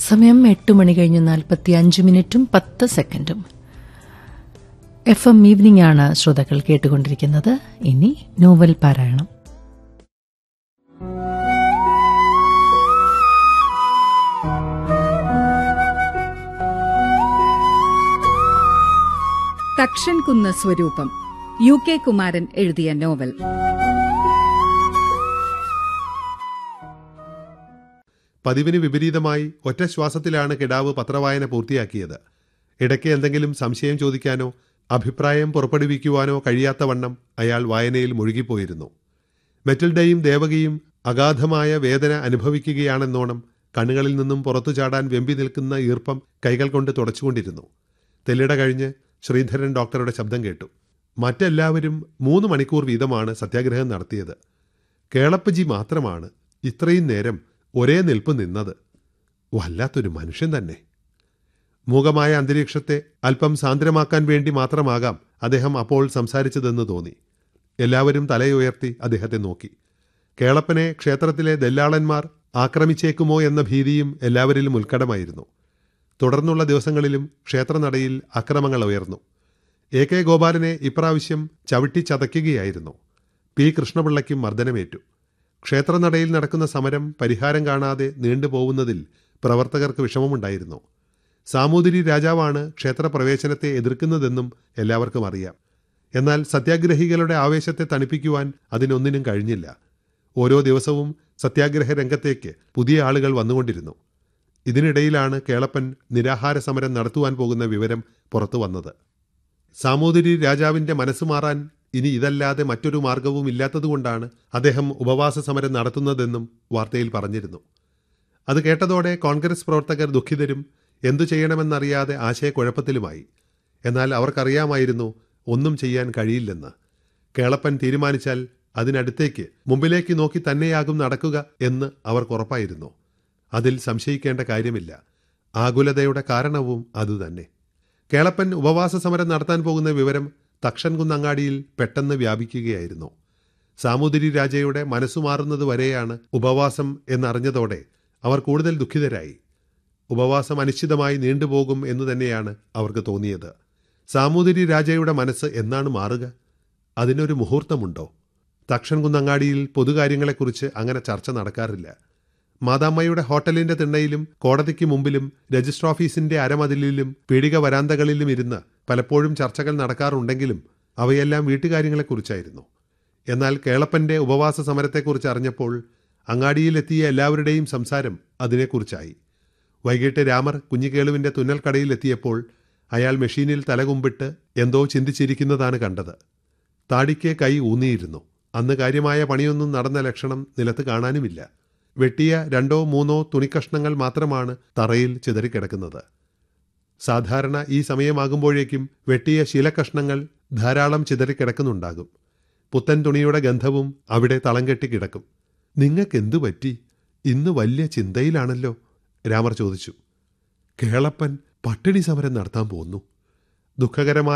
സമയം എട്ട് മണി കഴിഞ്ഞ് നാൽപ്പത്തി അഞ്ച് മിനിറ്റും പത്ത് സെക്കൻഡും എഫ് എം ഈവനിംഗ് ആണ് ശ്രോതാക്കൾ കേട്ടുകൊണ്ടിരിക്കുന്നത് ഇനി നോവൽ പാരായണം തക്ഷൻ കുന്ന് സ്വരൂപം യു കെ കുമാരൻ എഴുതിയ നോവൽ പതിവിന് വിപരീതമായി ഒറ്റ ശ്വാസത്തിലാണ് കിടാവ് പത്രവായന പൂർത്തിയാക്കിയത് ഇടയ്ക്ക് എന്തെങ്കിലും സംശയം ചോദിക്കാനോ അഭിപ്രായം പുറപ്പെടുവിക്കുവാനോ കഴിയാത്തവണ്ണം അയാൾ വായനയിൽ മുഴുകിപ്പോയിരുന്നു മെറ്റിൽഡയും ദേവകിയും അഗാധമായ വേദന അനുഭവിക്കുകയാണെന്നോണം കണ്ണുകളിൽ നിന്നും പുറത്തു ചാടാൻ വെമ്പി നിൽക്കുന്ന ഈർപ്പം കൈകൾ കൊണ്ട് തുടച്ചുകൊണ്ടിരുന്നു തെല്ലിട കഴിഞ്ഞ് ശ്രീധരൻ ഡോക്ടറുടെ ശബ്ദം കേട്ടു മറ്റെല്ലാവരും മൂന്ന് മണിക്കൂർ വീതമാണ് സത്യാഗ്രഹം നടത്തിയത് കേളപ്പജി മാത്രമാണ് ഇത്രയും നേരം ഒരേ നിൽപ്പ് നിന്നത് വല്ലാത്തൊരു മനുഷ്യൻ തന്നെ മൂകമായ അന്തരീക്ഷത്തെ അല്പം സാന്ദ്രമാക്കാൻ വേണ്ടി മാത്രമാകാം അദ്ദേഹം അപ്പോൾ സംസാരിച്ചതെന്ന് തോന്നി എല്ലാവരും തലയുയർത്തി അദ്ദേഹത്തെ നോക്കി കേളപ്പനെ ക്ഷേത്രത്തിലെ ദല്ലാളന്മാർ ആക്രമിച്ചേക്കുമോ എന്ന ഭീതിയും എല്ലാവരിലും ഉത്കടമായിരുന്നു തുടർന്നുള്ള ദിവസങ്ങളിലും ക്ഷേത്രനടയിൽ അക്രമങ്ങൾ ഉയർന്നു എ കെ ഗോപാലനെ ഇപ്രാവശ്യം ചവിട്ടിച്ചതയ്ക്കുകയായിരുന്നു പി കൃഷ്ണപിള്ളയ്ക്കും മർദ്ദനമേറ്റു ക്ഷേത്രനടയിൽ നടക്കുന്ന സമരം പരിഹാരം കാണാതെ നീണ്ടുപോകുന്നതിൽ പ്രവർത്തകർക്ക് വിഷമമുണ്ടായിരുന്നു സാമൂതിരി രാജാവാണ് ക്ഷേത്രപ്രവേശനത്തെ എതിർക്കുന്നതെന്നും എല്ലാവർക്കും അറിയാം എന്നാൽ സത്യാഗ്രഹികളുടെ ആവേശത്തെ തണുപ്പിക്കുവാൻ അതിനൊന്നിനും കഴിഞ്ഞില്ല ഓരോ ദിവസവും സത്യാഗ്രഹ രംഗത്തേക്ക് പുതിയ ആളുകൾ വന്നുകൊണ്ടിരുന്നു ഇതിനിടയിലാണ് കേളപ്പൻ നിരാഹാര സമരം നടത്തുവാൻ പോകുന്ന വിവരം പുറത്തു വന്നത് സാമൂതിരി രാജാവിന്റെ മനസ്സ് മാറാൻ ഇനി ഇതല്ലാതെ മറ്റൊരു മാർഗവും ഇല്ലാത്തതുകൊണ്ടാണ് അദ്ദേഹം ഉപവാസ സമരം നടത്തുന്നതെന്നും വാർത്തയിൽ പറഞ്ഞിരുന്നു അത് കേട്ടതോടെ കോൺഗ്രസ് പ്രവർത്തകർ ദുഃഖിതരും എന്തു ചെയ്യണമെന്നറിയാതെ ആശയക്കുഴപ്പത്തിലുമായി എന്നാൽ അവർക്കറിയാമായിരുന്നു ഒന്നും ചെയ്യാൻ കഴിയില്ലെന്ന് കേളപ്പൻ തീരുമാനിച്ചാൽ അതിനടുത്തേക്ക് മുമ്പിലേക്ക് നോക്കി തന്നെയാകും നടക്കുക എന്ന് അവർക്കുറപ്പായിരുന്നു അതിൽ സംശയിക്കേണ്ട കാര്യമില്ല ആകുലതയുടെ കാരണവും അതുതന്നെ കേളപ്പൻ ഉപവാസ സമരം നടത്താൻ പോകുന്ന വിവരം തക്ഷൻ കുന്നങ്ങാടിയിൽ പെട്ടെന്ന് വ്യാപിക്കുകയായിരുന്നു സാമൂതിരി രാജയുടെ മനസ്സു മാറുന്നത് വരെയാണ് ഉപവാസം എന്നറിഞ്ഞതോടെ അവർ കൂടുതൽ ദുഃഖിതരായി ഉപവാസം അനിശ്ചിതമായി നീണ്ടുപോകും എന്ന് തന്നെയാണ് അവർക്ക് തോന്നിയത് സാമൂതിരി രാജയുടെ മനസ്സ് എന്നാണ് മാറുക അതിനൊരു മുഹൂർത്തമുണ്ടോ തക്ഷൻ കുന്നങ്ങാടിയിൽ പൊതുകാര്യങ്ങളെക്കുറിച്ച് അങ്ങനെ ചർച്ച നടക്കാറില്ല മാതാമ്മയുടെ ഹോട്ടലിന്റെ തിണ്ണയിലും കോടതിക്ക് മുമ്പിലും രജിസ്റ്റർ ഓഫീസിന്റെ അരമതിലിലും പീടിക വരാന്തകളിലും ഇരുന്ന് പലപ്പോഴും ചർച്ചകൾ നടക്കാറുണ്ടെങ്കിലും അവയെല്ലാം വീട്ടുകാര്യങ്ങളെക്കുറിച്ചായിരുന്നു എന്നാൽ കേളപ്പന്റെ ഉപവാസ സമരത്തെക്കുറിച്ച് അറിഞ്ഞപ്പോൾ അങ്ങാടിയിലെത്തിയ എല്ലാവരുടെയും സംസാരം അതിനെക്കുറിച്ചായി വൈകിട്ട് രാമർ കുഞ്ഞിക്കേളുവിന്റെ തുന്നൽക്കടയിൽ എത്തിയപ്പോൾ അയാൾ മെഷീനിൽ തലകുമ്പിട്ട് എന്തോ ചിന്തിച്ചിരിക്കുന്നതാണ് കണ്ടത് താടിക്ക് കൈ ഊന്നിയിരുന്നു അന്ന് കാര്യമായ പണിയൊന്നും നടന്ന ലക്ഷണം നിലത്ത് കാണാനുമില്ല വെട്ടിയ രണ്ടോ മൂന്നോ തുണിക്കഷ്ണങ്ങൾ മാത്രമാണ് തറയിൽ ചിതറിക്കിടക്കുന്നത് സാധാരണ ഈ സമയമാകുമ്പോഴേക്കും വെട്ടിയ ശീലക്കഷ്ണങ്ങൾ ധാരാളം ചിതറിക്കിടക്കുന്നുണ്ടാകും പുത്തൻ തുണിയുടെ ഗന്ധവും അവിടെ തളം കെട്ടി കിടക്കും നിങ്ങൾക്കെന്തു പറ്റി ഇന്ന് വലിയ ചിന്തയിലാണല്ലോ രാമർ ചോദിച്ചു കേളപ്പൻ പട്ടിണി സമരം നടത്താൻ പോന്നു ദുഃഖകരമായ